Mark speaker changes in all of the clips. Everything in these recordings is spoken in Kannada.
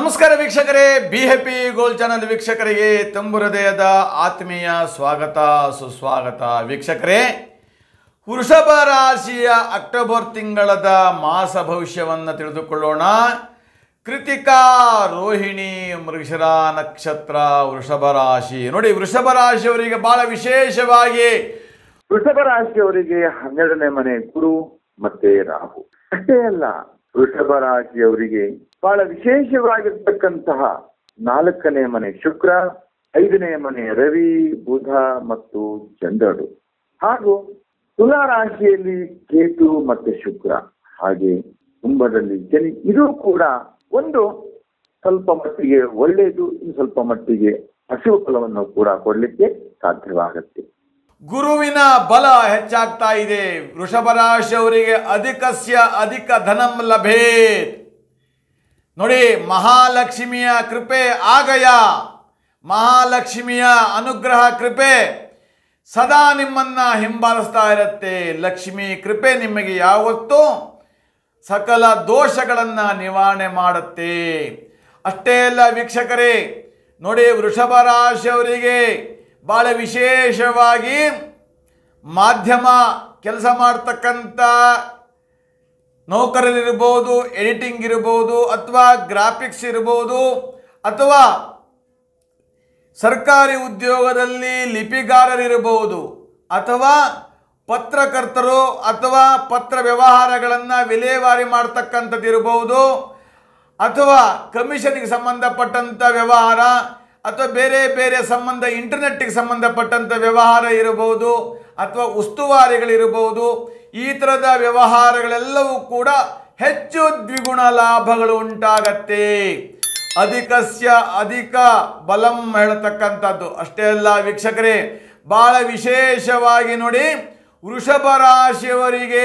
Speaker 1: ನಮಸ್ಕಾರ ವೀಕ್ಷಕರೇ ಬಿ ಹ್ಯಾಪಿ ಗೋಲ್ ಚಾನಲ್ ವೀಕ್ಷಕರಿಗೆ ತುಂಬು ಹೃದಯದ ಆತ್ಮೀಯ ಸ್ವಾಗತ ಸುಸ್ವಾಗತ ವೀಕ್ಷಕರೇ ವೃಷಭ ರಾಶಿಯ ಅಕ್ಟೋಬರ್ ತಿಂಗಳದ ಮಾಸ ಭವಿಷ್ಯವನ್ನು ತಿಳಿದುಕೊಳ್ಳೋಣ ಕೃತಿಕಾ ರೋಹಿಣಿ ಮೃಗಶಿರ ನಕ್ಷತ್ರ ವೃಷಭ ರಾಶಿ ನೋಡಿ ವೃಷಭ ರಾಶಿಯವರಿಗೆ ಬಹಳ ವಿಶೇಷವಾಗಿ
Speaker 2: ವೃಷಭ ರಾಶಿಯವರಿಗೆ ಹನ್ನೆರಡನೇ ಮನೆ ಗುರು ಮತ್ತೆ ರಾಹು ಅಷ್ಟೇ ಅಲ್ಲ ವೃಷಭ ರಾಶಿಯವರಿಗೆ ಬಹಳ ವಿಶೇಷವಾಗಿರ್ತಕ್ಕಂತಹ ನಾಲ್ಕನೇ ಮನೆ ಶುಕ್ರ ಐದನೇ ಮನೆ ರವಿ ಬುಧ ಮತ್ತು ಚಂದ್ರರು ಹಾಗೂ ತುಲಾ ರಾಶಿಯಲ್ಲಿ ಕೇತು ಮತ್ತೆ ಶುಕ್ರ ಹಾಗೆ ಕುಂಭದಲ್ಲಿ ಶನಿ ಇದು ಕೂಡ ಒಂದು ಸ್ವಲ್ಪ ಮಟ್ಟಿಗೆ ಒಳ್ಳೆಯದು ಇನ್ನು ಸ್ವಲ್ಪ ಮಟ್ಟಿಗೆ ಹಸಿವು ಫಲವನ್ನು ಕೂಡ ಕೊಡ್ಲಿಕ್ಕೆ ಸಾಧ್ಯವಾಗುತ್ತೆ
Speaker 1: ಗುರುವಿನ ಬಲ ಹೆಚ್ಚಾಗ್ತಾ ಇದೆ ವೃಷಭ ರಾಶಿಯವರಿಗೆ ಅಧಿಕಸ್ಯ ಅಧಿಕ ಧನಂ ಲಭೇತ್ ನೋಡಿ ಮಹಾಲಕ್ಷ್ಮಿಯ ಕೃಪೆ ಆಗಯ ಮಹಾಲಕ್ಷ್ಮಿಯ ಅನುಗ್ರಹ ಕೃಪೆ ಸದಾ ನಿಮ್ಮನ್ನ ಹಿಂಬಾಲಿಸ್ತಾ ಇರುತ್ತೆ ಲಕ್ಷ್ಮಿ ಕೃಪೆ ನಿಮಗೆ ಯಾವತ್ತೂ ಸಕಲ ದೋಷಗಳನ್ನು ನಿವಾರಣೆ ಮಾಡುತ್ತೆ ಅಷ್ಟೇ ಅಲ್ಲ ವೀಕ್ಷಕರೇ ನೋಡಿ ವೃಷಭ ರಾಶಿಯವರಿಗೆ ಭಾಳ ವಿಶೇಷವಾಗಿ ಮಾಧ್ಯಮ ಕೆಲಸ ಮಾಡ್ತಕ್ಕಂಥ ನೌಕರರಿರ್ಬೋದು ಎಡಿಟಿಂಗ್ ಇರ್ಬೋದು ಅಥವಾ ಗ್ರಾಫಿಕ್ಸ್ ಇರ್ಬೋದು ಅಥವಾ ಸರ್ಕಾರಿ ಉದ್ಯೋಗದಲ್ಲಿ ಲಿಪಿಗಾರರಿರಬಹುದು ಅಥವಾ ಪತ್ರಕರ್ತರು ಅಥವಾ ಪತ್ರ ವ್ಯವಹಾರಗಳನ್ನು ವಿಲೇವಾರಿ ಮಾಡ್ತಕ್ಕಂಥದ್ದು ಇರಬಹುದು ಅಥವಾ ಕಮಿಷನ್ಗೆ ಸಂಬಂಧಪಟ್ಟಂಥ ವ್ಯವಹಾರ ಅಥವಾ ಬೇರೆ ಬೇರೆ ಸಂಬಂಧ ಇಂಟರ್ನೆಟ್ಗೆ ಸಂಬಂಧಪಟ್ಟಂಥ ವ್ಯವಹಾರ ಇರಬಹುದು ಅಥವಾ ಉಸ್ತುವಾರಿಗಳಿರಬಹುದು ಈ ಥರದ ವ್ಯವಹಾರಗಳೆಲ್ಲವೂ ಕೂಡ ಹೆಚ್ಚು ದ್ವಿಗುಣ ಲಾಭಗಳು ಉಂಟಾಗತ್ತೆ ಅಧಿಕಸ್ಯ ಅಧಿಕ ಬಲಂ ಹೇಳ್ತಕ್ಕಂಥದ್ದು ಅಷ್ಟೇ ಅಲ್ಲ ವೀಕ್ಷಕರೇ ಬಹಳ ವಿಶೇಷವಾಗಿ ನೋಡಿ ವೃಷಭ ರಾಶಿಯವರಿಗೆ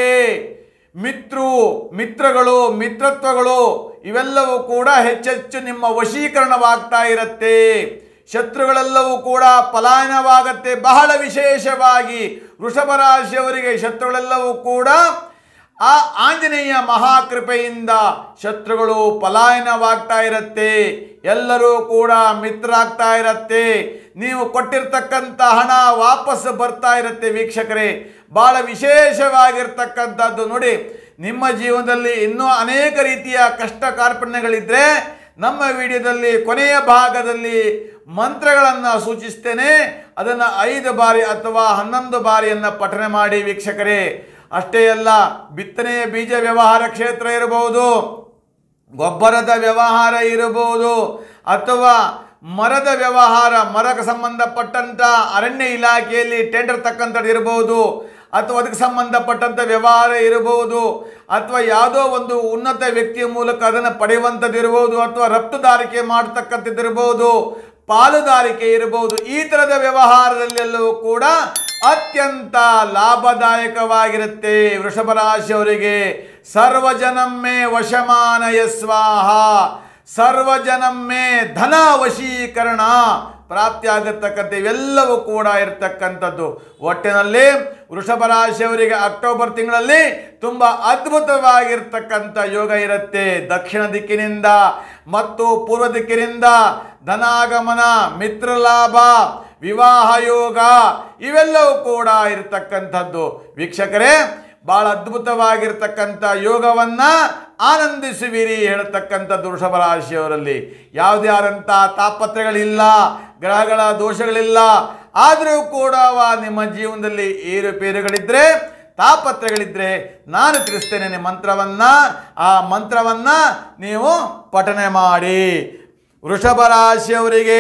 Speaker 1: ಮಿತ್ರು ಮಿತ್ರಗಳು ಮಿತ್ರತ್ವಗಳು ಇವೆಲ್ಲವೂ ಕೂಡ ಹೆಚ್ಚೆಚ್ಚು ನಿಮ್ಮ ವಶೀಕರಣವಾಗ್ತಾ ಇರುತ್ತೆ ಶತ್ರುಗಳೆಲ್ಲವೂ ಕೂಡ ಪಲಾಯನವಾಗತ್ತೆ ಬಹಳ ವಿಶೇಷವಾಗಿ ವೃಷಭ ರಾಶಿಯವರಿಗೆ ಶತ್ರುಗಳೆಲ್ಲವೂ ಕೂಡ ಆ ಆಂಜನೇಯ ಮಹಾಕೃಪೆಯಿಂದ ಶತ್ರುಗಳು ಪಲಾಯನವಾಗ್ತಾ ಇರತ್ತೆ ಎಲ್ಲರೂ ಕೂಡ ಮಿತ್ರರಾಗ್ತಾ ಇರತ್ತೆ ನೀವು ಕೊಟ್ಟಿರ್ತಕ್ಕಂಥ ಹಣ ವಾಪಸ್ ಬರ್ತಾ ಇರುತ್ತೆ ವೀಕ್ಷಕರೇ ಬಹಳ ವಿಶೇಷವಾಗಿರ್ತಕ್ಕಂಥದ್ದು ನೋಡಿ ನಿಮ್ಮ ಜೀವನದಲ್ಲಿ ಇನ್ನೂ ಅನೇಕ ರೀತಿಯ ಕಷ್ಟ ಕಾರ್ಪಣ್ಯಗಳಿದ್ರೆ ನಮ್ಮ ವಿಡಿಯೋದಲ್ಲಿ ಕೊನೆಯ ಭಾಗದಲ್ಲಿ ಮಂತ್ರಗಳನ್ನು ಸೂಚಿಸ್ತೇನೆ ಅದನ್ನು ಐದು ಬಾರಿ ಅಥವಾ ಹನ್ನೊಂದು ಬಾರಿಯನ್ನು ಪಠನೆ ಮಾಡಿ ವೀಕ್ಷಕರೇ ಅಷ್ಟೇ ಅಲ್ಲ ಬಿತ್ತನೆಯ ಬೀಜ ವ್ಯವಹಾರ ಕ್ಷೇತ್ರ ಇರಬಹುದು ಗೊಬ್ಬರದ ವ್ಯವಹಾರ ಇರಬಹುದು ಅಥವಾ ಮರದ ವ್ಯವಹಾರ ಮರಕ್ಕೆ ಸಂಬಂಧಪಟ್ಟಂಥ ಅರಣ್ಯ ಇಲಾಖೆಯಲ್ಲಿ ಟೆಂಡರ್ ತಕ್ಕಂಥದ್ದು ಇರಬಹುದು ಅಥವಾ ಅದಕ್ಕೆ ಸಂಬಂಧಪಟ್ಟಂಥ ವ್ಯವಹಾರ ಇರಬಹುದು ಅಥವಾ ಯಾವುದೋ ಒಂದು ಉನ್ನತ ವ್ಯಕ್ತಿಯ ಮೂಲಕ ಅದನ್ನು ಪಡೆಯುವಂಥದ್ದು ಇರಬಹುದು ಅಥವಾ ರಫ್ತುದಾರಿಕೆ ಮಾಡ್ತಕ್ಕಂಥದ್ದು ಇರಬಹುದು ಪಾಲುದಾರಿಕೆ ಇರಬಹುದು ಈ ಥರದ ವ್ಯವಹಾರದಲ್ಲೆಲ್ಲವೂ ಕೂಡ ಅತ್ಯಂತ ಲಾಭದಾಯಕವಾಗಿರುತ್ತೆ ವೃಷಭ ರಾಶಿಯವರಿಗೆ ಸರ್ವಜನಮ್ಮೆ ವಶಮಾನಯ ಸ್ವಾಹ ಸರ್ವಜನಮ್ಮೆ ಧನ ವಶೀಕರಣ ಪ್ರಾಪ್ತಿ ಆಗತಕ್ಕಂಥ ಇವೆಲ್ಲವೂ ಕೂಡ ಇರತಕ್ಕಂಥದ್ದು ಒಟ್ಟಿನಲ್ಲಿ ವೃಷಭ ರಾಶಿಯವರಿಗೆ ಅಕ್ಟೋಬರ್ ತಿಂಗಳಲ್ಲಿ ತುಂಬ ಅದ್ಭುತವಾಗಿರ್ತಕ್ಕಂಥ ಯೋಗ ಇರುತ್ತೆ ದಕ್ಷಿಣ ದಿಕ್ಕಿನಿಂದ ಮತ್ತು ಪೂರ್ವ ದಿಕ್ಕಿನಿಂದ ಧನಾಗಮನ ಮಿತ್ರಲಾಭ ವಿವಾಹ ಯೋಗ ಇವೆಲ್ಲವೂ ಕೂಡ ಇರತಕ್ಕಂಥದ್ದು ವೀಕ್ಷಕರೇ ಬಹಳ ಅದ್ಭುತವಾಗಿರ್ತಕ್ಕಂಥ ಯೋಗವನ್ನ ಆನಂದಿಸುವಿರಿ ಹೇಳ್ತಕ್ಕಂಥದ್ದು ವೃಷಭ ರಾಶಿಯವರಲ್ಲಿ ಯಾವುದೇ ಆದಂಥ ತಾಪತ್ರಗಳಿಲ್ಲ ಗ್ರಹಗಳ ದೋಷಗಳಿಲ್ಲ ಆದರೂ ಕೂಡ ನಿಮ್ಮ ಜೀವನದಲ್ಲಿ ಏರುಪೇರುಗಳಿದ್ರೆ ತಾಪತ್ರಗಳಿದ್ರೆ ನಾನು ತಿಳಿಸ್ತೇನೆ ನಿಮ್ಮ ಮಂತ್ರವನ್ನ ಆ ಮಂತ್ರವನ್ನ ನೀವು ಪಠನೆ ಮಾಡಿ ವೃಷಭ ರಾಶಿಯವರಿಗೆ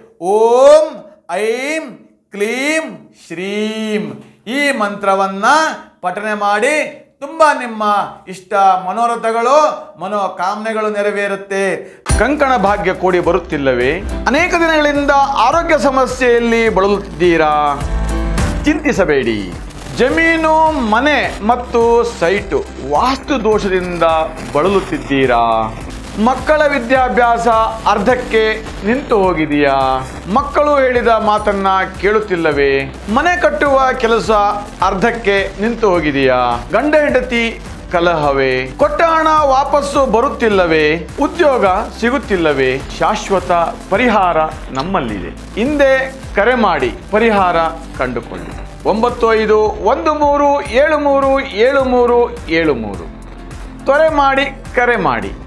Speaker 1: ಓಂ ಐಂ ಕ್ಲೀಂ ಶ್ರೀಂ ಈ ಮಂತ್ರವನ್ನ ಪಠನೆ ಮಾಡಿ ತುಂಬ ನಿಮ್ಮ ಇಷ್ಟ ಮನೋರಥಗಳು ಮನೋಕಾಮನೆಗಳು ನೆರವೇರುತ್ತೆ ಕಂಕಣ ಭಾಗ್ಯ ಕೂಡಿ ಬರುತ್ತಿಲ್ಲವೇ ಅನೇಕ ದಿನಗಳಿಂದ ಆರೋಗ್ಯ ಸಮಸ್ಯೆಯಲ್ಲಿ ಬಳಲುತ್ತಿದ್ದೀರಾ ಚಿಂತಿಸಬೇಡಿ ಜಮೀನು ಮನೆ ಮತ್ತು ಸೈಟು ವಾಸ್ತು ದೋಷದಿಂದ ಬಳಲುತ್ತಿದ್ದೀರಾ ಮಕ್ಕಳ ವಿದ್ಯಾಭ್ಯಾಸ ಅರ್ಧಕ್ಕೆ ನಿಂತು ಹೋಗಿದೆಯಾ ಮಕ್ಕಳು ಹೇಳಿದ ಮಾತನ್ನ ಕೇಳುತ್ತಿಲ್ಲವೇ ಮನೆ ಕಟ್ಟುವ ಕೆಲಸ ಅರ್ಧಕ್ಕೆ ನಿಂತು ಹೋಗಿದೆಯಾ ಗಂಡ ಹೆಂಡತಿ ಕಲಹವೇ ಕೊಟ್ಟ ಹಣ ವಾಪಸ್ಸು ಬರುತ್ತಿಲ್ಲವೇ ಉದ್ಯೋಗ ಸಿಗುತ್ತಿಲ್ಲವೇ ಶಾಶ್ವತ ಪರಿಹಾರ ನಮ್ಮಲ್ಲಿದೆ ಹಿಂದೆ ಕರೆ ಮಾಡಿ ಪರಿಹಾರ ಕಂಡುಕೊಳ್ಳಿ ಒಂಬತ್ತು ಐದು ಒಂದು ಮೂರು ಏಳು ಮೂರು ಏಳು ಮೂರು ಏಳು ಮೂರು ತ್ವರೆ ಮಾಡಿ ಕರೆ ಮಾಡಿ